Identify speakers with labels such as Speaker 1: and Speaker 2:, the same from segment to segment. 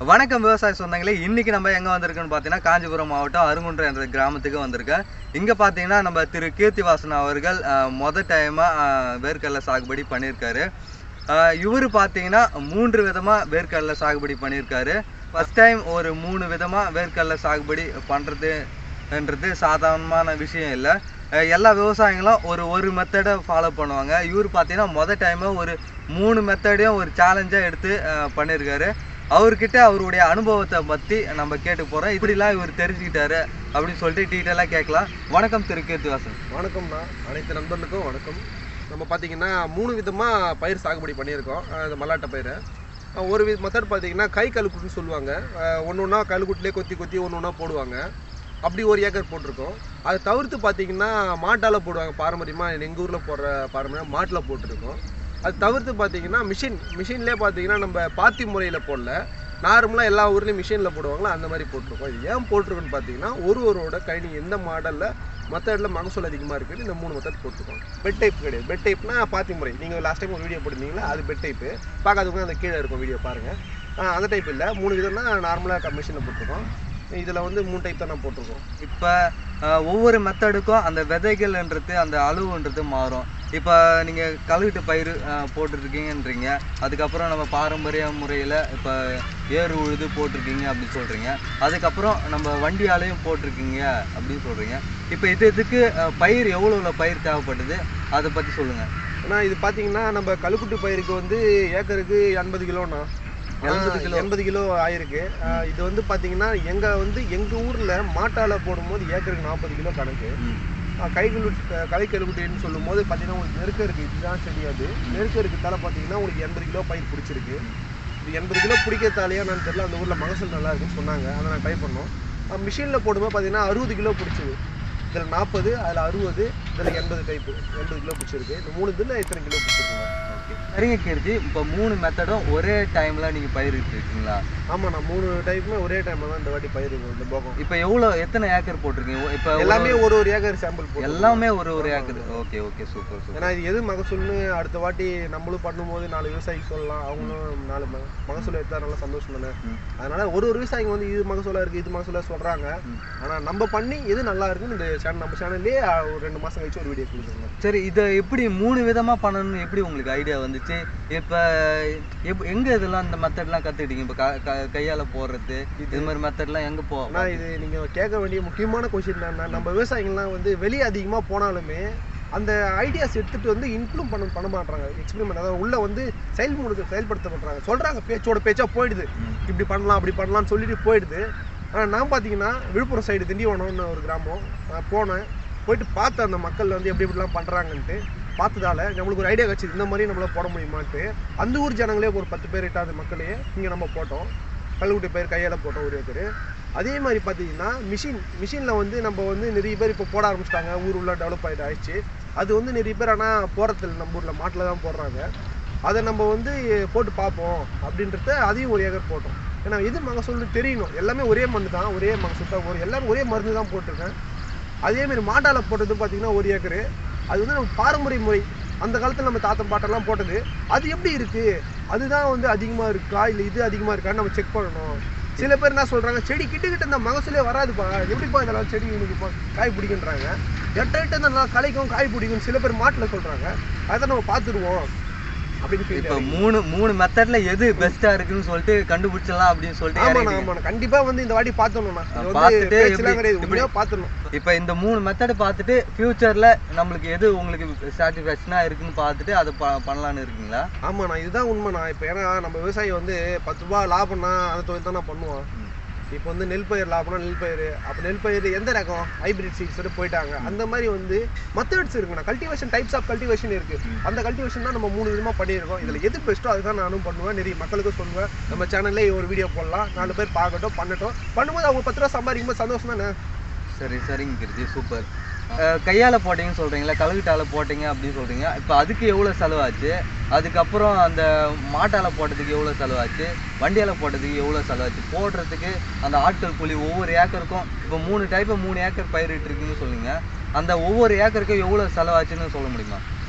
Speaker 1: வணக்கம் விவசாய சொந்தங்களே இன்னைக்கு நம்ம எங்க வந்திருக்கோம்னு பார்த்தீங்கன்னா காஞ்சிபுரம் மாவட்டம் அருங்குன்றம் என்ற கிராமத்துக்கு வந்திருக்கேன் இங்க பார்த்தீங்கன்னா நம்ம திரு கீர்த்திவாசன் அவர்கள் அஹ், மொத டைமா வேர்க்கடலை சாகுபடி பண்ணியிருக்காரு இவர் பார்த்தீங்கன்னா மூன்று விதமா வேர்க்கடலை சாகுபடி பண்ணியிருக்காரு ஃபர்ஸ்ட் டைம் ஒரு மூணு விதமா வேர்க்கடலை சாகுபடி பண்றதுன்றது சாதாரணமான விஷயம் இல்லை அஹ் எல்லா விவசாயிகளும் ஒரு ஒரு மெத்தடை ஃபாலோ பண்ணுவாங்க இவர் பார்த்தீங்கன்னா மொதல் டைமு ஒரு மூணு மெத்தடையும் ஒரு சேலஞ்சாக எடுத்து அஹ், பண்ணியிருக்காரு அவர்கிட்ட அவருடைய அனுபவத்தை பற்றி நம்ம கேட்டு போகிறோம் இப்படிலாம் இவர் தெரிஞ்சுக்கிட்டாரு அப்படின்னு சொல்லிட்டு டீட்டெயிலாக கேட்கலாம் வணக்கம் திரு கீர்த்திவாசன்
Speaker 2: வணக்கம்ண்ணா அனைத்து நண்பர்களுக்கும் வணக்கம் நம்ம பார்த்தீங்கன்னா மூணு விதமாக பயிர் சாகுபடி பண்ணியிருக்கோம் அஹ் இந்த மல்லாட்டை பயிரை அஹ் ஒரு வித மெத்தட் பார்த்தீங்கன்னா கை கழுக்குட்டுன்னு சொல்லுவாங்க ஒன்று ஒன்றா கழுக்குட்டிலே கொத்தி கொத்தி ஒன்று ஒன்றா போடுவாங்க அப்படி ஒரு ஏக்கர் போட்டிருக்கோம் அதை தவிர்த்து பார்த்தீங்கன்னா மாட்டால் போடுவாங்க பாரம்பரியமாக எங்கள் ஊரில் போடுற பாரம்பரியம் மாட்டில் போட்டிருக்கோம் அது தவிர்த்து பார்த்தீங்கன்னா மிஷின் மிஷின்லேயே பார்த்தீங்கன்னா நம்ம பாத்தி முறையில் போடல நார்மலாக எல்லா ஊர்லேயும் மிஷினில் போடுவாங்களோ அந்த மாதிரி போட்டிருக்கோம் இது ஏன் போட்டிருக்கோன்னு பார்த்தீங்கன்னா ஒரு ஒருவோட கைனி எந்த மாடலில் மெத்தடில் மகசூல் அதிகமாக இருக்குன்னு இந்த மூணு மெத்தட் போட்டிருக்கோம் பெட் டைப் கிடையாது பெட் டைப்னா பாத்தி முறை நீங்கள் லாஸ்ட் டைம் ஒரு வீடியோ போட்டிருந்தீங்களா அது பெட் டைப்பு பார்க்காதவங்க அந்த கீழே இருக்கும் வீடியோ பாருங்கள் அந்த டைப் இல்லை மூணு விதம்னா நார்மலாக மிஷினில் போட்டிருக்கோம் இதில் வந்து மூணு டைப் தான் நான் போட்டிருக்கோம்
Speaker 1: இப்போ ஒவ்வொரு மெத்தடுக்கும் அந்த விதைகள்ன்றது அந்த அளவுன்றது மாறும் இப்போ நீங்கள் கழுவிட்டு பயிர் அஹ், போட்டிருக்கீங்கன்றீங்க அதுக்கப்புறம் நம்ம பாரம்பரிய முறையில் இப்போ ஏறு உழுது போட்டிருக்கீங்க அப்படின்னு சொல்கிறீங்க அதுக்கப்புறம் நம்ம வண்டியாலையும் போட்டிருக்கீங்க அப்படின்னு சொல்கிறீங்க இப்போ இது இதுக்கு அஹ், பயிர் எவ்வளோ பயிர் தேவைப்படுது அதை பற்றி சொல்லுங்கள்
Speaker 2: ஏன்னா இது பார்த்தீங்கன்னா நம்ம கழுக்குட்டு பயிருக்கு வந்து ஏக்கருக்கு எண்பது கிலோண்ணா
Speaker 1: எண்பது கிலோ.
Speaker 2: எண்பது கிலோ ஆயிருக்கு ஆஹ் இது வந்து பார்த்தீங்கன்னா எங்கள் வந்து எங்கள் ஊரில் மாட்டால் போடும்போது ஏக்கருக்கு நாற்பது கிலோ கணக்கு கை கழுவிட்டு கலை கழுவிட்டுன்னு சொல்லும் போது பார்த்தீங்கன்னா உங்களுக்கு நெருக்க இருக்குது இதுதான் தெரியாது நெருக்க இருக்கிறதால பார்த்தீங்கன்னா உங்களுக்கு எண்பது கிலோ பயிர் பிடிச்சிருக்கு இது எண்பது கிலோ பிடிக்கிறதாலேயே நான் தெரியல அந்த ஊரில் மகசூல் நல்லா இருக்குன்னு சொன்னாங்க அதை நான் ட்ரை பண்ணோம் மிஷினில் போடும்போது பார்த்தீங்கன்னா அறுபது கிலோ பிடிச்சது இதில் நாற்பது அதில் அறுபது இதில் எண்பது டைப்பு எண்பது கிலோ பிடிச்சிருக்கு இந்த மூணு இதில் எத்தனை கிலோ பிடிச்சிருக்குங்க
Speaker 1: ஓகே சரிங்க கீர்த்தி இப்போ மூணு மெத்தடும் ஒரே டைமில் நீங்கள் பயிரிட்டு இருக்கீங்களா
Speaker 2: ஆமாம் நான் மூணு டைப்புமே ஒரே டைமில் தான் இந்த வாட்டி பயிர் இந்த போகம்
Speaker 1: இப்போ எவ்வளோ எத்தனை ஏக்கர் போட்டிருக்கீங்க இப்போ
Speaker 2: எல்லாமே ஒரு ஒரு ஏக்கர் சாம்பிள் போட்டு
Speaker 1: எல்லாமே ஒரு ஒரு acre okay okay super super
Speaker 2: ஏன்னா இது எது மகசூல்னு அடுத்த வாட்டி நம்மளும் பண்ணும்போது நாலு விவசாயிக்கு சொல்லலாம் அவங்களும் நாலு ம- மகசூல் எடுத்தா நல்லா சந்தோஷம் தானே
Speaker 1: ம்.
Speaker 2: அதனால ஒரு ஒரு விவசாயிங்க வந்து இது மகசூலா இருக்கு இது மகசூலா சொல்றாங்க
Speaker 1: ம்.
Speaker 2: ஆனா நம்ம பண்ணி எது நல்லா இருக்குன்னு இந்த சேனல் நம்ம சேனல்லே ஒரு ரெண்டு மாசம் கழிச்சு ஒரு வீடியோ கொடுத்துருங்க
Speaker 1: சரி இதை எப்படி மூணு விதமா பண்ணணும்னு எப்படி உங்களுக்கு ஐடியா வந்துச்சு இப்போ எப் எங்க இதெல்லாம் இந்த மெத்தட்லாம் கத்துக்கிட்டீங்க இப்போ க- க- கையால போடுறது இது மாதிரி மெத்தட்லாம் எங்க போ
Speaker 2: ஆனா இது நீங்க கேட்க வேண்டிய முக்கியமான கொஸ்டின் என்னன்னா நம்ம விவசாயிகள்லாம் வந்து வெளியே அதிகமா போனாலுமே அந்த ஐடியாஸ் எடுத்துட்டு வந்து இன்க்ளூட் பண்ண பண்ண மாட்டாங்க எக்ஸ்பெரிமெண்ட் அதாவது உள்ள வந்து செயல்முறை செயல்படுத்த பண்றாங்க சொல்றாங்க பேச்சோட பேச்சா போயிடுது
Speaker 1: ம்.
Speaker 2: இப்படி பண்ணலாம் அப்படி பண்ணலாம்னு சொல்லிட்டு போயிடுது ஆனால் நான் பார்த்தீங்கன்னா விழுப்புரம் சைடு திண்டிவனம்னு ஒரு கிராமம் நான் போனேன் போயிட்டு பார்த்தேன் அந்த மக்கள் வந்து எப்படி எப்படிலாம் பண்ணுறாங்கன்ட்டு பார்த்ததால நம்மளுக்கு ஒரு ஐடியா கிடச்சிது இந்த மாதிரி நம்மளால போட முடியுமான்ட்டு அந்த ஊர் ஜனங்களே ஒரு பத்து பேர் எட்டாவது மக்களையே இங்கே நம்ம போட்டோம் கல்லுக்குட்டி பயிர் கையால் போட்டோம் ஒரு ஏக்கர் அதே மாதிரி பார்த்தீங்கன்னா மிஷின் மிஷினில் வந்து நம்ம வந்து நிறைய பேர் இப்போ போட ஆரம்பிச்சிட்டாங்க ஊர் உள்ள டெவலப் ஆகிட்டு ஆயிடுச்சு அது வந்து நிறைய பேர் ஆனால் போகிறதில்ல நம்ம ஊரில் மாட்டில் தான் போடுறாங்க அதை நம்ம வந்து போட்டு பார்ப்போம் அப்படின்றத அதையும் ஒரு ஏக்கர் போட்டோம் ஏன்னா எது மகசூல்னு தெரியணும் எல்லாமே ஒரே மண்ணு தான் ஒரே மகசூல் தான் ஒரு எல்லாரும் ஒரே மருந்து தான் போட்டிருக்கேன் அதேமாரி மாட்டால போட்டது பார்த்தீங்கன்னா ஒரு ஏக்கரு அது வந்து நம்ம பாரம்பரிய முறை அந்த காலத்தில் நம்ம தாத்தன் பாட்டெல்லாம் போட்டது அது எப்படி இருக்கு அதுதான் வந்து அதிகமாக இருக்கா இல்லை இது அதிகமாக இருக்கான்னு நம்ம செக் பண்ணணும் சில பேர் என்ன சொல்றாங்க செடி கிட்ட கிட்ட இந்த மகசூலே வராதுப்பா எப்படிப்பா இதெல்லாம் செடி உனக்கு இப்போ காய் பிடிக்குன்றாங்க எட்ட எட்ட இந்த நல்லா களைக்கும் காய் பிடிக்கும் சில பேர் மாட்டில் சொல்றாங்க அதை நம்ம பார்த்துருவோம் அப்படின்னு feel
Speaker 1: இப்போ
Speaker 2: ஆகுது.
Speaker 1: மூணு மூணு மெத்தட்ல எது பெஸ்டா இருக்குன்னு சொல்லிட்டு கண்டுபிடிச்சிடலாம் அப்படின்னு சொல்லிட்டு
Speaker 2: ஆமாண்ணா
Speaker 1: இறங்கிட்டீங்க.
Speaker 2: ஆமாண்ணா கண்டிப்பா வந்து இந்த வாட்டி பார்த்தோம்ண்ணா இது வந்து
Speaker 1: பார்த்துட்டு
Speaker 2: பேச்செல்லாம்
Speaker 1: எப்படி-
Speaker 2: கிடையாது
Speaker 1: எப்படி-
Speaker 2: உண்மையா பார்த்துடணும்
Speaker 1: இப்போ இந்த மூணு மெத்தட் பார்த்துட்டு ஃபியூச்சர்ல நம்மளுக்கு எது உங்களுக்கு சாட்டிஸ்ஃபேக்ஷனா இருக்குன்னு பார்த்துட்டு அதை ப- பண்ணலான்னு இருக்கீங்களா
Speaker 2: ஆமாண்ணா இதுதான் உண்மைண்ணா இப்போ ஏன்னா நம்ம விவசாயி வந்து பத்து ரூபா லாபம்னா அந்த தொழில் தான் நான் பண்ணுவான்
Speaker 1: ம்.
Speaker 2: இப்போ வந்து நெல் பயிர் லாபம்னா நெல் பயிர் அப்போ நெல் பயிர் எந்த ரகம் ஹைபிரிட் சீட்ஸ் போயிட்டாங்க அந்த மாதிரி வந்து மெத்தட்ஸ் இருக்குண்ணா கல்டிவேஷன் டைப்ஸ் ஆஃப் கல்டிவேஷன் இருக்கு அந்த கல்டிவேஷன் தான் நம்ம மூணு விதமாக பண்ணியிருக்கோம் இதில் எது பெஸ்ட்டோ அதுதான் நானும் பண்ணுவேன் நிறைய மக்களுக்கும் சொல்லுவேன் நம்ம சேனல்லே ஒரு வீடியோ போடலாம் நாலு பேர் பார்க்கட்டும் பண்ணட்டும் பண்ணும்போது அவங்க பத்து ரூபா சம்பாதிக்கும் போது சந்தோஷம் தானே
Speaker 1: சரி சரிங்க கிருதி சூப்பர் கையால போட்டீங்கன்னு சொல்றீங்களா கழுவிட்டால போட்டீங்க அப்படின்னு சொல்றீங்க இப்போ அதுக்கு எவ்வளவு செலவாச்சு அதுக்கப்புறம் அந்த மாட்டால போட்டதுக்கு எவ்வளவு செலவாச்சு வண்டியால போட்டதுக்கு எவ்வளவு செலவாச்சு போடுறதுக்கு அந்த ஆட்கள் கூலி ஒவ்வொரு ஏக்கருக்கும் இப்போ மூணு டைப்பு மூணு ஏக்கர் பயிரிட்டு இருக்கீங்கன்னு சொல்லுங்க அந்த ஒவ்வொரு ஏக்கருக்கும் எவ்வளவு செலவாச்சுன்னு சொல்ல முடியுமா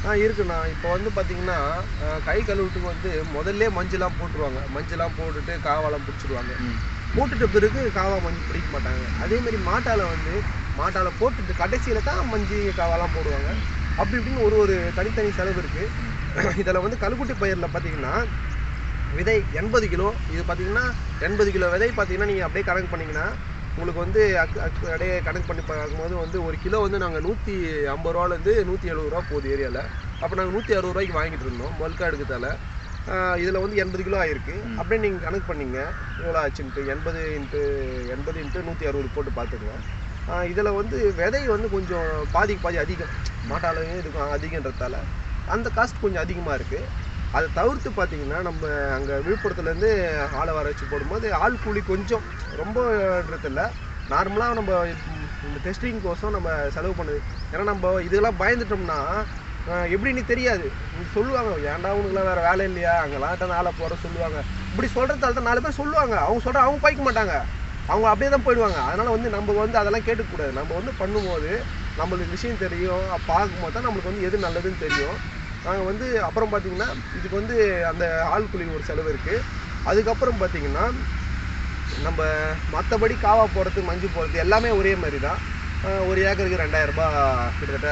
Speaker 2: ஆ இருக்குண்ணா இப்போ வந்து பார்த்தீங்கன்னா ஆ, கை கழுவுட்டுக்கு வந்து முதல்ல மஞ்சள்லாம் போட்டுருவாங்க மஞ்சள்லாம் போட்டுட்டு காவாலாம் பிடிச்சிடுவாங்க
Speaker 1: ம்.
Speaker 2: போட்டுட்ட பிறகு காவா மஞ்சள் பிடிக்க மாட்டாங்க அதே மாதிரி மாட்டால வந்து மாட்டால போட்டுட்டு கடைசியில தான் மஞ்சி காவாலாம் போடுவாங்க அப்படி இப்படின்னு ஒரு ஒரு தனித்தனி செலவு இருக்கு இதில் வந்து கழுக்குட்டி பயிரில் பார்த்தீங்கன்னா விதை எண்பது கிலோ இது பார்த்தீங்கன்னா எண்பது கிலோ விதை பார்த்தீங்கன்னா நீங்கள் அப்படியே கணக்கு பண்ணீங்கன்னா உங்களுக்கு வந்து அக்கு அக்கு அப்படியே கணக்கு பண்ணி பார்க்கும்போது வந்து ஒரு கிலோ வந்து நாங்கள் நூற்றி ஐம்பது ரூபாலேருந்து நூற்றி எழுபது ரூபா போகுது ஏரியாவில் அப்போ நாங்கள் நூற்றி அறுபது ரூபாய்க்கு வாங்கிட்டு இருந்தோம் பல்காக எடுக்கிறதால இதில் வந்து எண்பது கிலோ ஆயிருக்கு
Speaker 1: ம்.
Speaker 2: அப்படியே நீங்கள் கணக்கு பண்ணீங்க எவ்வளோ ஆச்சுன்ட்டு எண்பது இன்ட்டு எண்பது இன்ட்டு நூற்றி அறுபது போட்டு பார்த்துங்க இதில் வந்து விதை வந்து கொஞ்சம் பாதிக்கு பாதி அதிகம் மாட்டாளையும் இதுக்கும் அதிகன்றதால அந்த காஸ்ட் கொஞ்சம் அதிகமாக இருக்குது அதை தவிர்த்து பார்த்தீங்கன்னா நம்ம அங்கே விழுப்புரத்துலேருந்து ஆளை வர வச்சு போடும்போது ஆள் கூலி கொஞ்சம் ரொம்பன்றது இல்லை நார்மலாக நம்ம இந்த டெஸ்டிங் கோசம் நம்ம செலவு பண்ணுது ஏன்னா நம்ம இதெல்லாம் பயந்துட்டோம்னா ஆஹ் எப்படின்னு தெரியாது நீ சொல்லுவாங்க ஏன்டா உனக்குலாம் வேறு வேலை இல்லையா அங்கெல்லாம் தான் ஆளை போகிற சொல்லுவாங்க இப்படி சொல்கிறதால தான் நாலு பேர் சொல்லுவாங்க அவங்க சொல்கிற அவங்க பாய்க்க மாட்டாங்க அவங்க அப்படியே தான் போயிடுவாங்க அதனால் வந்து நம்ம வந்து அதெல்லாம் கேட்டுக்கூடாது நம்ம வந்து பண்ணும்போது நம்மளுக்கு விஷயம் தெரியும் அப்ப பார்க்கும்போது தான் நம்மளுக்கு வந்து எது நல்லதுன்னு தெரியும் நாங்கள் வந்து அப்புறம் பார்த்தீங்கன்னா இதுக்கு வந்து அந்த ஆள் கூலி ஒரு செலவு இருக்குது அதுக்கப்புறம் பார்த்தீங்கன்னா நம்ம மற்றபடி காவா போடுறது மஞ்சு போடுறது எல்லாமே ஒரே மாதிரி தான் ஆஹ் ஒரு ஏக்கருக்கு ரெண்டாயிரம் ரூபாய் கிட்டத்தட்ட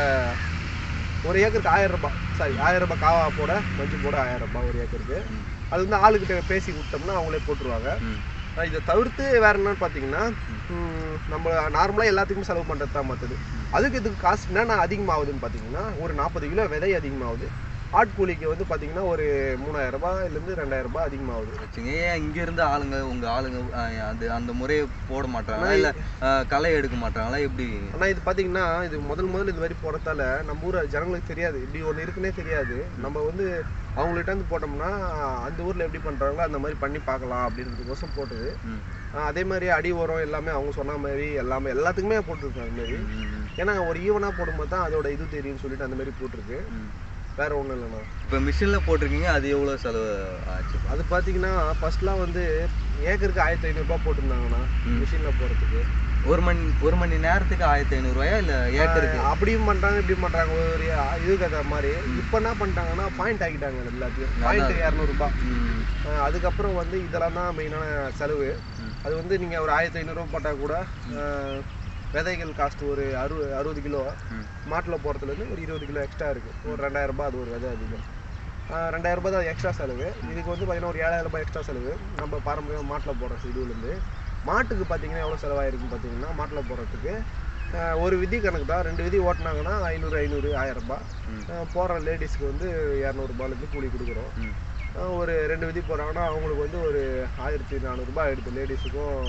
Speaker 2: ஒரு ஏக்கருக்கு ஆயிரம் ரூபாய் சாரி ஆயிரம் ரூபாய் காவா போட மஞ்சு போட ஆயிரம் ரூபாய் ஒரு ஏக்கருக்கு
Speaker 1: ம்.
Speaker 2: அது வந்து ஆளுக்கிட்ட பேசி விட்டோம்னா அவங்களே போட்டுருவாங்க
Speaker 1: ம்.
Speaker 2: ஆஹ் இதை தவிர்த்து வேற என்னன்னு பார்த்தீங்கன்னா ம், நம்ம நார்மலாக எல்லாத்துக்குமே செலவு பண்ணுறது தான் மற்றது அதுக்கு இதுக்கு காசு என்னென்ன அதிகமாகுதுன்னு பார்த்தீங்கன்னா ஒரு நாற்பது கிலோ விதை அதிகமாகுது ஆட்கூலிக்கு வந்து பார்த்தீங்கன்னா ஒரு மூணாயிரம் ரூபாயிலேருந்து ரெண்டாயிரம் ரூபாய் அதிகமாகுது
Speaker 1: வச்சுங்க ஏன் இங்க இருந்து ஆளுங்க உங்க ஆளுங்க அஹ், அது அந்த முறையை போட மாட்டாங்களா இல்ல அஹ், களை எடுக்க மாட்டாங்களா எப்படி
Speaker 2: ஆனால் இது பார்த்தீங்கன்னா இது முதல் முதல் இது மாதிரி போடுறதால நம்ம ஊர் ஜனங்களுக்கு தெரியாது இப்படி ஒன்று இருக்குன்னே தெரியாது நம்ம வந்து அவங்கள்ட்ட இருந்து போட்டோம்னா அந்த ஊரில் எப்படி பண்ணுறாங்களோ அந்த மாதிரி பண்ணி பார்க்கலாம் அப்படின்றதுக்கோசம் போட்டது
Speaker 1: ம்.
Speaker 2: ஆஹ் அதே மாதிரி அடி உரம் எல்லாமே அவங்க சொன்ன மாதிரி எல்லாமே எல்லாத்துக்குமே போட்டிருக்காங்க அந்த மாதிரி
Speaker 1: ம், ம்,
Speaker 2: ஏன்னா ஒரு ஈவனாக போடும்போது தான் அதோட இது தெரியும்னு சொல்லிட்டு அந்த மாதிரி போட்டிருக்கு
Speaker 1: ம்.
Speaker 2: வேற ஒன்றும் இல்லைண்ணா
Speaker 1: இப்ப மிஷின்ல போட்டிருக்கீங்க அது எவ்வளவு செலவு ஆச்சு
Speaker 2: அது பார்த்தீங்கன்னா ஃபர்ஸ்ட்லாம் வந்து ஏக்கருக்கு ஆயிரத்தி ஐநூறுரூபா போட்டிருந்தாங்கண்ணா
Speaker 1: ம்.
Speaker 2: மிஷினில் போகிறதுக்கு
Speaker 1: ஒரு மணி ஒரு மணி நேரத்துக்கு ஆயிரத்தி ஐநூறு ரூபாயா இல்ல ஏக்கருக்கு
Speaker 2: அப்படியும் பண்றாங்க இப்படியும் பண்றாங்க ஒரு இதுக்கு அந்த மாதிரி இப்போ என்ன பண்ணிட்டாங்கன்னா பாயிண்ட் ஆக்கிட்டாங்க எல்லாத்தையும் பாயிண்ட் இரநூறுபா
Speaker 1: ம்,
Speaker 2: அதுக்கப்புறம் வந்து இதெல்லாம் தான் மெயினான செலவு
Speaker 1: ம்.
Speaker 2: அது வந்து நீங்க ஒரு ஆயிரத்தி ஐநூறுரூவா போட்டால் கூட ஆஹ், விதைகள் காஸ்ட் ஒரு அறு அறுபது கிலோ
Speaker 1: ம்.
Speaker 2: மாட்டில் போகிறதுலேருந்து ஒரு இருபது கிலோ எக்ஸ்ட்ரா இருக்கு ஒரு ரெண்டாயிரம் ரூபாய் அது ஒரு விதை அதிகம் ஆஹ், ரெண்டாயிரம் ரூபாய் தான் எக்ஸ்ட்ரா செலவு இதுக்கு வந்து பார்த்தீங்கன்னா ஒரு ஏழாயிரம் ரூபாய் எக்ஸ்ட்ரா செலவு நம்ம பாரம்பரியம் மாட்டில் போடுற இதுலேருந்து மாட்டுக்கு பார்த்தீங்கன்னா எவ்வளோ செலவாயிருக்குன்னு பார்த்தீங்கன்னா மாட்டில் போடுறதுக்கு ஆஹ், ஒரு விதி கணக்கு தான் ரெண்டு விதி ஓட்டினாங்கன்னா ஐநூறு ஐநூறு ஆயிரம் ரூபாய்
Speaker 1: ம்.
Speaker 2: போகிற லேடிஸ்க்கு வந்து இரநூறுபாலேருந்து கூலி கொடுக்குறோம்
Speaker 1: ம்.
Speaker 2: ஆஹ் ஒரு ரெண்டு விதி போகிறாங்கன்னா அவங்களுக்கு வந்து ஒரு ஆயிரத்தி நானூறுரூபா ஆயிடுது லேடிஸுக்கும்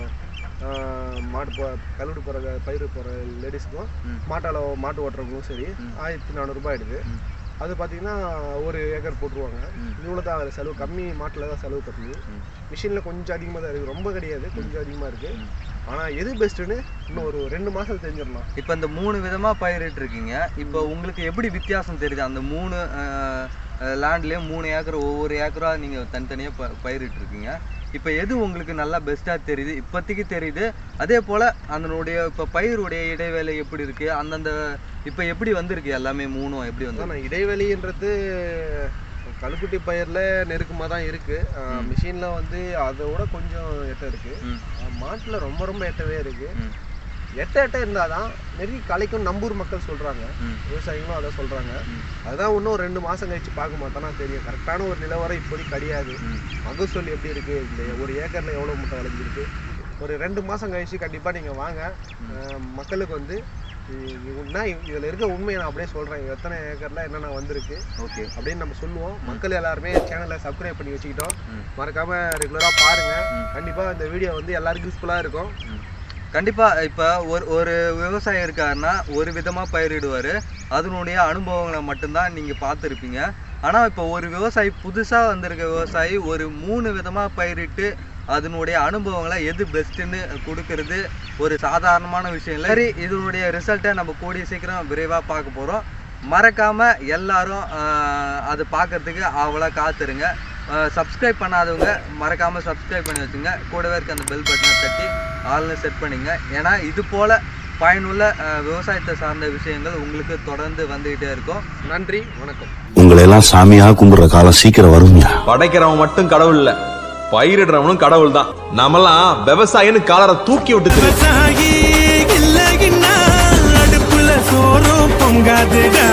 Speaker 2: மாட்டு போ கல்லூரி போகிற பயிர் போகிற லேடிஸுக்கும்
Speaker 1: ம்.
Speaker 2: மாட்டால் மாட்டு ஓட்டுறவங்களும் சரி
Speaker 1: ம்.
Speaker 2: ஆயிரத்தி நானூறுரூபா ஆயிடுது
Speaker 1: ம்.
Speaker 2: அது பார்த்தீங்கன்னா ஒரு ஏக்கர் போட்டுருவாங்க
Speaker 1: ம்.
Speaker 2: இவ்வளோ தான் அதில் செலவு கம்மி மாட்டில் தான் செலவு கம்மி
Speaker 1: ம்.
Speaker 2: மிஷினில் கொஞ்சம் அதிகமாக தான் இருக்குது ரொம்ப கிடையாது கொஞ்சம் அதிகமாக இருக்குது
Speaker 1: ம்.
Speaker 2: ஆனால் எது பெஸ்ட்டுன்னு இன்னும் ஒரு ரெண்டு மாதம் தெரிஞ்சிடலாம்
Speaker 1: இப்ப இந்த மூணு விதமா பயிரிட்டு இருக்கீங்க இப்போ உங்களுக்கு எப்படி வித்தியாசம் தெரியுது அந்த மூணு லேண்ட்லயே மூணு ஏக்கர் ஒவ்வொரு ஏக்கரா நீங்க தனித்தனியா ப- பயிரிட்டு இருக்கீங்க இப்போ எது உங்களுக்கு நல்லா பெஸ்டா தெரியுது இப்போதைக்கு தெரியுது அதே போல அதனுடைய இப்போ பயிருடைய இடைவேளை எப்படி இருக்கு அந்தந்த இப்போ எப்படி வந்திருக்கு எல்லாமே மூணும் எப்படி வந்து
Speaker 2: அதான் இடைவெளின்றது கழுக்குட்டி பயிரில் நெருக்கமாக தான் இருக்குது
Speaker 1: ம்.
Speaker 2: மிஷினில் வந்து அதை விட கொஞ்சம் எட்ட இருக்குது
Speaker 1: ம்
Speaker 2: மாட்டில் ரொம்ப ரொம்ப எட்டவே இருக்குது
Speaker 1: ம்
Speaker 2: எட்ட எட்ட இருந்தால் தான் நெருங்கி கலைக்கும் நம்பூர் மக்கள் சொல்கிறாங்க
Speaker 1: ம்
Speaker 2: விவசாயிகளும் அதை சொல்கிறாங்க
Speaker 1: ம்
Speaker 2: அதுதான் இன்னும் ஒரு ரெண்டு மாதம் கழிச்சு பார்க்க மாட்டோம்னா தெரியும் கரெக்டான ஒரு நிலவரம் இப்போதைக்கு கிடையாது
Speaker 1: ம்
Speaker 2: மகசூல் எப்படி இருக்குது இந்த ஒரு ஏக்கரில் எவ்வளோ முட்டை விளைஞ்சிருக்கு ஒரு ரெண்டு மாதம் கழிச்சு கண்டிப்பாக நீங்கள் வாங்க அஹ் மக்களுக்கு வந்து என்ன இதில் இருக்க உண்மையை நான் அப்படியே சொல்கிறேன் எத்தனை ஏக்கரில் என்னென்ன வந்திருக்கு
Speaker 1: ஓகே
Speaker 2: அப்படின்னு நம்ம சொல்லுவோம் மக்கள் எல்லாருமே சேனலை சப்ஸ்கிரைப் பண்ணி வச்சுக்கிட்டோம்
Speaker 1: ம்
Speaker 2: மறக்காம ரெகுலராக பாருங்க
Speaker 1: ம்.
Speaker 2: கண்டிப்பா இந்த வீடியோ வந்து எல்லாருக்கும் யூஸ்ஃபுல்லாக இருக்கும்
Speaker 1: ம். கண்டிப்பா இப்ப ஒரு ஒரு விவசாயி இருக்காருன்னா ஒரு விதமா பயிரிடுவாரு அதனுடைய அனுபவங்களை மட்டும்தான் நீங்க பார்த்துருப்பீங்க ஆனா இப்ப ஒரு விவசாயி புதுசா வந்திருக்க விவசாயி ஒரு மூணு விதமா பயிரிட்டு அதனுடைய அனுபவங்களை எது பெஸ்ட்டுன்னு கொடுக்கறது ஒரு சாதாரணமான விஷயம் இல்லை சரி இதனுடைய ரிசல்ட்டை நம்ம கூடிய சீக்கிரம் விரைவா பார்க்க போறோம் மறக்காம எல்லாரும் ஆஹ், அது பார்க்கறதுக்கு அவ்வளோ காத்துருங்க சப்ஸ்கிரைப் பண்ணாதவங்க மறக்காம சப்ஸ்கிரைப் பண்ணி வச்சுங்க கூடவே இருக்க அந்த பெல் பட்டனை தட்டி ஆல்னு செட் பண்ணிங்க ஏன்னா இது போல பயனுள்ள அஹ், விவசாயத்தை சார்ந்த விஷயங்கள் உங்களுக்கு தொடர்ந்து வந்துகிட்டே இருக்கும்
Speaker 2: நன்றி வணக்கம்
Speaker 3: உங்களை எல்லாம் சாமியா கும்பிடுற காலம் சீக்கிரம் வரும்யா
Speaker 4: படைக்கிறவன் மட்டும் கடவுள் இல்ல பயிரிடுறவனும் கடவுள் தான் நாமெல்லாம் விவசாயின்னு காலரை தூக்கி விட்டு தெரியும்
Speaker 5: விவசாயி இல்லைன்னா அடுப்புல சோறும் பொங்காதுடா